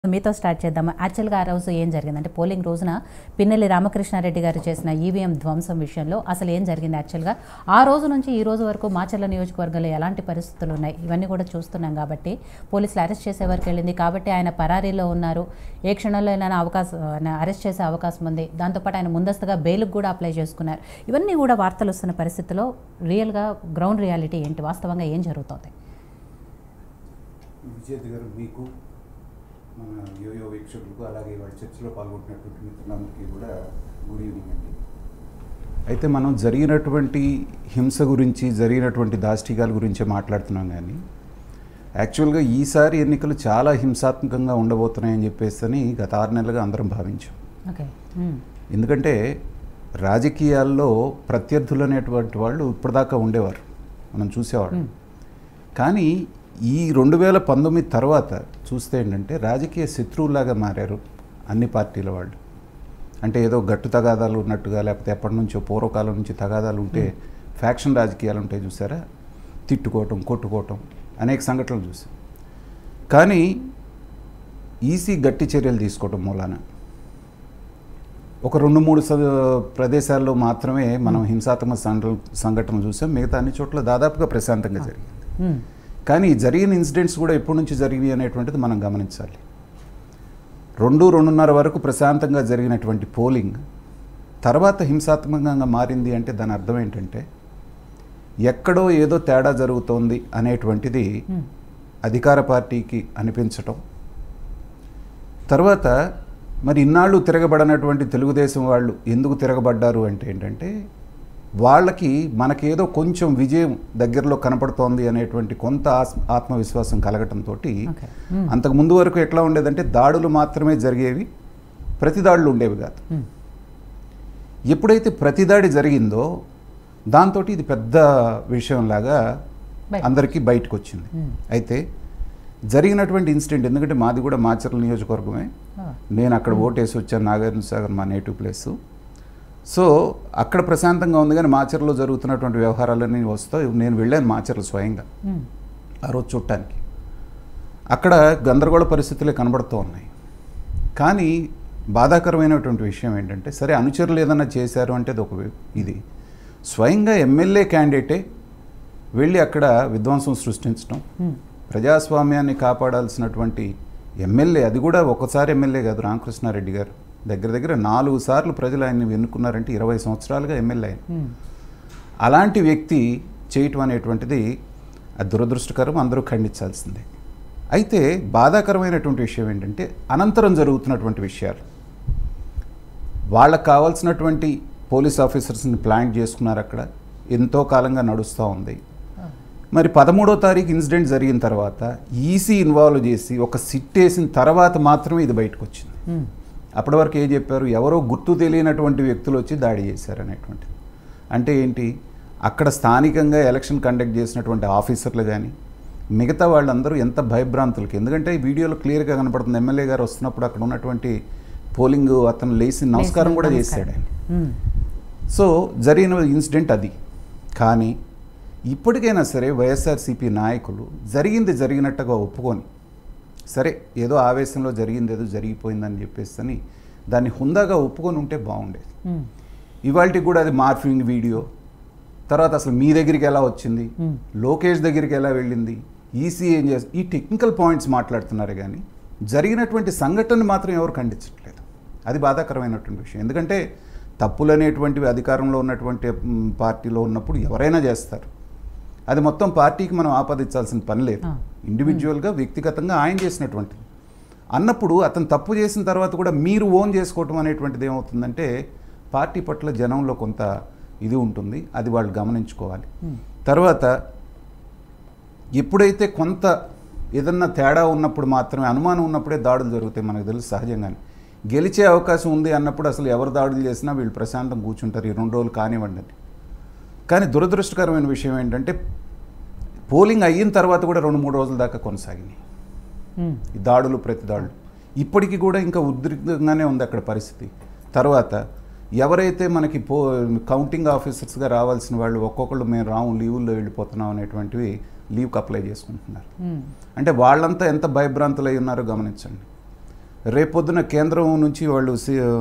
మీతో స్టార్ట్ చేద్దాం యాక్చువల్గా ఆ రోజు ఏం జరిగింది అంటే పోలింగ్ రోజున పిన్నెల్లి రామకృష్ణారెడ్డి గారు చేసిన ఈవీఎం ధ్వంసం విషయంలో అసలు ఏం జరిగింది యాక్చువల్గా ఆ రోజు నుంచి ఈ రోజు వరకు మాచర్ల నియోజకవర్గంలో ఎలాంటి పరిస్థితులు ఉన్నాయి ఇవన్నీ కూడా చూస్తున్నాం కాబట్టి పోలీసులు అరెస్ట్ చేసే వరకు వెళ్ళింది కాబట్టి ఆయన పరారీలో ఉన్నారు ఏ క్షణంలో అయినా అవకాశం ఆయన అరెస్ట్ చేసే అవకాశం ఉంది దాంతోపాటు ఆయన ముందస్తుగా బెయిల్కి కూడా అప్లై చేసుకున్నారు ఇవన్నీ కూడా వార్తలు వస్తున్న పరిస్థితిలో రియల్గా గ్రౌండ్ రియాలిటీ ఏంటి వాస్తవంగా ఏం జరుగుతోంది విజేత్ గారు మీకు మన యోయో వీక్షకులకు అలాగే వాళ్ళ చర్చలో పాల్గొంటున్నటువంటి మిత్రులందరికీ కూడా గుడ్ ఈవినింగ్ అండి అయితే మనం జరిగినటువంటి హింస గురించి జరిగినటువంటి దాష్టికాల గురించి మాట్లాడుతున్నాం కానీ యాక్చువల్గా ఈసారి ఎన్నికలు చాలా హింసాత్మకంగా ఉండబోతున్నాయని చెప్పేసి అని గత ఆరు నెలలుగా అందరం భావించాం ఓకే ఎందుకంటే రాజకీయాల్లో ప్రత్యర్థులు అనేటువంటి వాళ్ళు ఇప్పటిదాకా ఉండేవారు మనం చూసేవాళ్ళం కానీ ఈ రెండు వేల పంతొమ్మిది తర్వాత చూస్తే ఏంటంటే రాజకీయ శత్రువులాగా మారారు అన్ని పార్టీల వాళ్ళు అంటే ఏదో గట్టు తగాదాలు ఉన్నట్టుగా లేకపోతే ఎప్పటి నుంచో పూర్వకాలం నుంచి తగాదాలు ఉంటే ఫ్యాక్షన్ రాజకీయాలు ఉంటాయి చూసారా తిట్టుకోవటం కొట్టుకోవటం అనేక సంఘటనలు చూసాం కానీ ఈసీ గట్టి చర్యలు తీసుకోవటం మూలాన ఒక రెండు మూడు స- ప్రదేశాల్లో మాత్రమే మనం హింసాత్మక సంఘటనలు సంఘటనలు చూసాం మిగతా అన్ని చోట్ల దాదాపుగా ప్రశాంతంగా జరిగింది కానీ ఈ జరిగిన ఇన్సిడెంట్స్ కూడా ఎప్పటి నుంచి జరిగినాయి అనేటువంటిది మనం గమనించాలి రెండు రెండున్నర వరకు ప్రశాంతంగా జరిగినటువంటి పోలింగ్ తర్వాత హింసాత్మకంగా మారింది అంటే దాని అర్థం ఏంటంటే ఎక్కడో ఏదో తేడా జరుగుతోంది అనేటువంటిది అధికార పార్టీకి అనిపించటం తర్వాత మరి ఇన్నాళ్ళు తిరగబడనటువంటి తెలుగుదేశం వాళ్ళు ఎందుకు తిరగబడ్డారు అంటే ఏంటంటే వాళ్ళకి మనకేదో కొంచెం విజయం దగ్గరలో కనపడుతోంది అనేటువంటి కొంత ఆస్- ఆత్మవిశ్వాసం కలగటంతో ఓకే అంతకు ముందు వరకు ఎట్లా ఉండేదంటే దాడులు మాత్రమే జరిగేవి ప్రతి దాడులు ఉండేవి కాదు ఎప్పుడైతే ప్రతి దాడి జరిగిందో దాంతో ఇది పెద్ద విషయంలాగా బయట. అందరికీ బయటకు వచ్చింది అయితే జరిగినటువంటి ఇన్సిడెంట్ ఎందుకంటే మాది కూడా మాచర్ల నియోజకవర్గమే నేను అక్కడ ఓటేసి వచ్చాను నాగార్జున సాగర్ మా నేటివ్ ప్లేస్ సో అక్కడ ప్రశాంతంగా ఉంది కానీ మాచర్లో జరుగుతున్నటువంటి వ్యవహారాలన్నీ వస్తాయి నేను వెళ్ళాను మాచర్లు స్వయంగా ఆ రోజు చూడటానికి అక్కడ గందరగోళ పరిస్థితులే కనబడుతూ ఉన్నాయి కానీ బాధాకరమైనటువంటి విషయం ఏంటంటే సరే అనుచరులు ఏదన్నా చేశారు అంటే అది ఒక వి- ఇది స్వయంగా ఎమ్మెల్యే క్యాండిడేటే వెళ్ళి అక్కడ విధ్వంసం సృష్టించడం ప్రజాస్వామ్యాన్ని కాపాడాల్సినటువంటి ఎమ్మెల్యే అది కూడా ఒకసారి ఎమ్మెల్యే కాదు రామకృష్ణారెడ్డి గారు దగ్గర దగ్గర నాలుగు సార్లు ప్రజలు ఆయన్ని ఎన్నుకున్నారంటే ఇరవై సంవత్సరాలుగా ఎమ్మెల్యే ఆయన అలాంటి వ్యక్తి చేయటం అనేటువంటిది అది దురదృష్టకరం అందరూ ఖండించాల్సిందే అయితే బాధాకరమైనటువంటి విషయం ఏంటంటే అనంతరం జరుగుతున్నటువంటి విషయాలు వాళ్ళకు కావాల్సినటువంటి పోలీస్ ఆఫీసర్స్ని ప్లాన్ చేసుకున్నారు అక్కడ ఎంతో కాలంగా నడుస్తూ ఉంది మరి పదమూడో తారీఖు ఇన్సిడెంట్ జరిగిన తర్వాత ఈసీ ఇన్వాల్వ్ చేసి ఒక సిట్ వేసిన తర్వాత మాత్రమే ఇది బయటకు వచ్చింది అప్పటి వరకు ఏం చెప్పారు ఎవరో గుర్తు తెలియనటువంటి వ్యక్తులు వచ్చి దాడి చేశారు అనేటువంటిది అంటే ఏంటి అక్కడ స్థానికంగా ఎలక్షన్ కండక్ట్ చేసినటువంటి ఆఫీసర్లు కానీ మిగతా వాళ్ళందరూ ఎంత భయభ్రాంతులకి ఎందుకంటే ఈ వీడియోలో క్లియర్గా కనపడుతుంది ఎమ్మెల్యే గారు వస్తున్నప్పుడు అక్కడ ఉన్నటువంటి పోలింగ్ అతను లేచి నమస్కారం కూడా చేశాడు ఆయన సో జరిగిన ఇన్సిడెంట్ అది కానీ ఇప్పటికైనా సరే వైఎస్ఆర్సీపీ నాయకులు జరిగింది జరిగినట్టుగా ఒప్పుకొని సరే ఏదో ఆవేశంలో జరిగింది ఏదో జరిగిపోయిందని చెప్పేసి అని దాన్ని హుందాగా ఒప్పుకొని ఉంటే బాగుండేది ఇవాళకి కూడా అది మార్ఫింగ్ వీడియో తర్వాత అసలు మీ దగ్గరికి ఎలా వచ్చింది లోకేష్ దగ్గరికి ఎలా వెళ్ళింది ఈసీ ఏం చేసి ఈ టెక్నికల్ పాయింట్స్ మాట్లాడుతున్నారు కానీ జరిగినటువంటి సంఘటనని మాత్రం ఎవరు ఖండించట్లేదు అది బాధాకరమైనటువంటి విషయం ఎందుకంటే తప్పులు అనేటువంటివి అధికారంలో ఉన్నటువంటి మ్, పార్టీలో ఉన్నప్పుడు ఎవరైనా చేస్తారు అది మొత్తం పార్టీకి మనం ఆపాదించాల్సిన పని లేదు ఆ. ఇండివిజువల్గా వ్యక్తిగతంగా ఆయన చేసినటువంటిది అన్నప్పుడు అతను తప్పు చేసిన తర్వాత కూడా మీరు ఓన్ చేసుకోవటం అనేటువంటిది ఏమవుతుందంటే పార్టీ పట్ల జనంలో కొంత ఇది ఉంటుంది అది వాళ్ళు గమనించుకోవాలి తర్వాత ఎప్పుడైతే కొంత ఏదన్నా తేడా ఉన్నప్పుడు మాత్రమే అనుమానం ఉన్నప్పుడే దాడులు జరుగుతాయి మనకు తెలుసు సహజంగానే గెలిచే అవకాశం ఉంది అన్నప్పుడు అసలు ఎవరు దాడులు చేసినా వీళ్ళు ప్రశాంతం కూర్చుంటారు ఈ రెండు రోజులు కానివ్వండి అని. కానీ దురదృష్టకరమైన విషయం ఏంటంటే పోలింగ్ అయిన తర్వాత కూడా రెండు మూడు రోజుల దాకా కొనసాగినాయి ఈ దాడులు ప్రతి దాడులు ఇప్పటికీ కూడా ఇంకా ఉద్రిక్తంగానే ఉంది అక్కడ పరిస్థితి తర్వాత ఎవరైతే మనకి పో కౌంటింగ్ ఆఫీసర్స్గా రావాల్సిన వాళ్ళు ఒక్కొక్కళ్ళు మేము రాము లీవుల్లో వెళ్ళిపోతున్నాం అనేటువంటివి లీవ్కి అప్లై చేసుకుంటున్నారు అంటే వాళ్ళంతా ఎంత భయభ్రాంతులై ఉన్నారో గమనించండి రేపొద్దున కేంద్రం నుంచి వాళ్ళు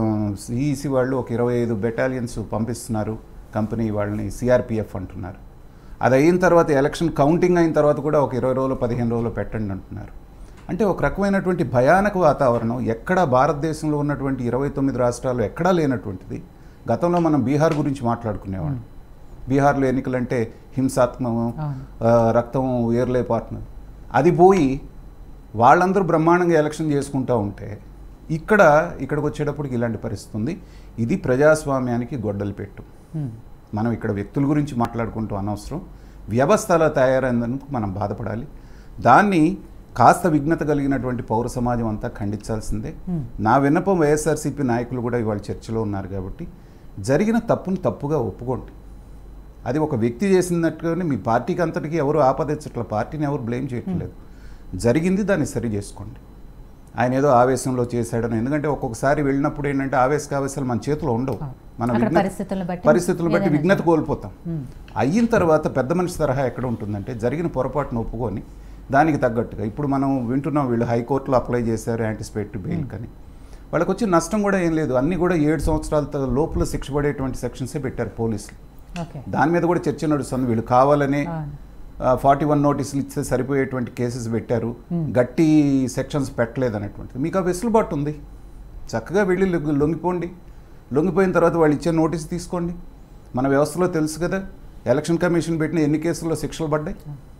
సిఈసి వాళ్ళు ఒక ఇరవై ఐదు బెటాలియన్స్ పంపిస్తున్నారు కంపెనీ వాళ్ళని సిఆర్పిఎఫ్ అంటున్నారు అది అయిన తర్వాత ఎలక్షన్ కౌంటింగ్ అయిన తర్వాత కూడా ఒక ఇరవై రోజులు పదిహేను రోజులు పెట్టండి అంటున్నారు అంటే ఒక రకమైనటువంటి భయానక వాతావరణం ఎక్కడా భారతదేశంలో ఉన్నటువంటి ఇరవై తొమ్మిది రాష్ట్రాల్లో ఎక్కడా లేనటువంటిది గతంలో మనం బీహార్ గురించి మాట్లాడుకునేవాళ్ళం బీహార్లో ఎన్నికలంటే హింసాత్మకం అవును. ఆ, రక్తం ఏర్లే పార్ట్నర్ అది పోయి వాళ్ళందరూ బ్రహ్మాండంగా ఎలక్షన్ చేసుకుంటూ ఉంటే ఇక్కడ ఇక్కడికి వచ్చేటప్పటికి ఇలాంటి పరిస్థితి ఉంది ఇది ప్రజాస్వామ్యానికి గొడ్డలు పెట్టు ఉమ్. మనం ఇక్కడ వ్యక్తుల గురించి మాట్లాడుకుంటూ అనవసరం వ్యవస్థ అలా తయారైనందుకు మనం బాధపడాలి దాన్ని కాస్త విఘ్నత కలిగినటువంటి పౌర సమాజం అంతా ఖండించాల్సిందే Hmm. నా విన్నపం వైఎస్ఆర్సీపీ నాయకులు కూడా ఇవాళ చర్చలో ఉన్నారు కాబట్టి జరిగిన తప్పును తప్పుగా ఒప్పుకోండి అది ఒక వ్యక్తి చేసినట్టుగానే మీ పార్టీకి అంతటికి ఎవరు ఆపదించట్ల పార్టీని ఎవరు బ్లేమ్ చేయట్లేదు జరిగింది దాన్ని సరి చేసుకోండి ఆయన ఏదో ఆవేశంలో చేశాడని ఎందుకంటే ఒక్కొక్కసారి వెళ్ళినప్పుడు ఏంటంటే ఆవేశకావేశాలు మన చేతిలో ఉండవు మన అక్కడ విఘ్నత- పరిస్థితులను బట్టి పరిస్థితులను బట్టి ఏదైనా విఘ్నత కోల్పోతాం ఉమ్. అయిన తర్వాత పెద్ద మనిషి తరహా ఎక్కడ ఉంటుందంటే జరిగిన పొరపాటును ఒప్పుకొని దానికి తగ్గట్టుగా ఇప్పుడు మనం వింటున్నాం వీళ్ళు హైకోర్టులో అప్లై చేశారు యాంటిసిపేటరీ బెయిల్ కని వాళ్ళకి వచ్చే నష్టం కూడా ఏం లేదు అన్నీ కూడా ఏడు సంవత్సరాల త- లోపల శిక్ష పడేటువంటి సెక్షన్సే పెట్టారు పోలీసులు ఓకే దాని మీద కూడా చర్చ నడుస్తుంది వీళ్ళు కావాలనే అవును. ఫార్టీ వన్ నోటీసులు ఇస్తే సరిపోయేటువంటి కేసెస్ పెట్టారు Hmm. గట్టి సెక్షన్స్ పెట్టలేదు అనేటువంటిది మీకు ఆ వెసులుబాటు ఉంది చక్కగా వెళ్ళి లొంగి- లొంగిపోండి లొంగిపోయిన తర్వాత వాళ్ళు ఇచ్చే నోటీస్ తీసుకోండి మన వ్యవస్థలో తెలుసు కదా ఎలక్షన్ కమిషన్ పెట్టిన ఎన్ని కేసుల్లో శిక్షలు పడ్డాయి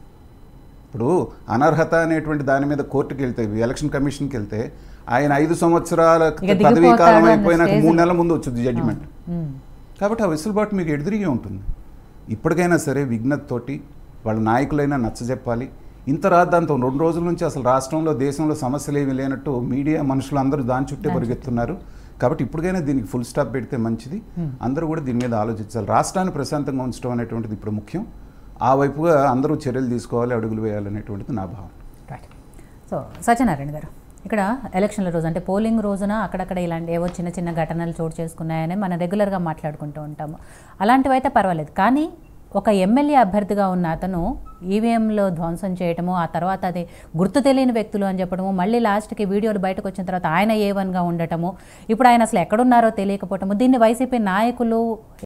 ఇప్పుడు అనర్హత అనేటువంటి దాని మీద కోర్టుకి వెళ్తే ఎలక్షన్ కమిషన్కి వెళ్తే ఆయన ఐదు సంవత్సరాల ఇక పదవీ దిగిపోతాడు కాలం అన్న అయిపోయినాక stage మూడు లో. నెలల ముందు వచ్చింది జడ్జిమెంట్ ఉమ్. కాబట్టి ఆ వెసులుబాటు మీకు ఎదురుగే ఉంటుంది ఇప్పటికైనా సరే విఘ్నతతోటి వాళ్ళ నాయకులైనా నచ్చజెప్పాలి ఇంత రాద్దాంతం రెండు రోజుల నుంచి అసలు రాష్ట్రంలో దేశంలో సమస్యలు ఏమీ లేనట్టు మీడియా మనుషులు అందరూ దాని చుట్టే దాని పరిగెత్తున్నారు కాబట్టి ఇప్పటికైనా దీనికి ఫుల్ స్టాప్ పెడితే మంచిది Hmm. అందరూ కూడా దీని మీద ఆలోచించాలి రాష్ట్రాన్ని ప్రశాంతంగా ఉంచడం అనేటువంటిది ఇప్పుడు ముఖ్యం ఆ వైపుగా అందరూ చర్యలు తీసుకోవాలి అడుగులు వేయాలనేటువంటిది నా భావన రైట్ సో సత్యనారాయణ గారు ఇక్కడ ఎలక్షన్ల రోజు అంటే పోలింగ్ రోజున అక్కడక్కడ ఇలాంటి ఏవో చిన్న చిన్న ఘటనలు చోటు చేసుకున్నాయని మనం రెగ్యులర్గా మాట్లాడుకుంటూ ఉంటాము అలాంటివి అయితే పర్వాలేదు కానీ ఒక ఎమ్మెల్యే అభ్యర్థిగా ఉన్న అతను ఈవీఎంలో ధ్వంసం చేయటము ఆ తర్వాత అది గుర్తు తెలియని వ్యక్తులు అని చెప్పడము మళ్ళీ లాస్ట్కి వీడియోలు బయటకు వచ్చిన తర్వాత ఆయన ఏ వన్గా ఉండటము ఇప్పుడు ఆయన అసలు ఎక్కడున్నారో తెలియకపోవటము దీన్ని వైసీపీ నాయకులు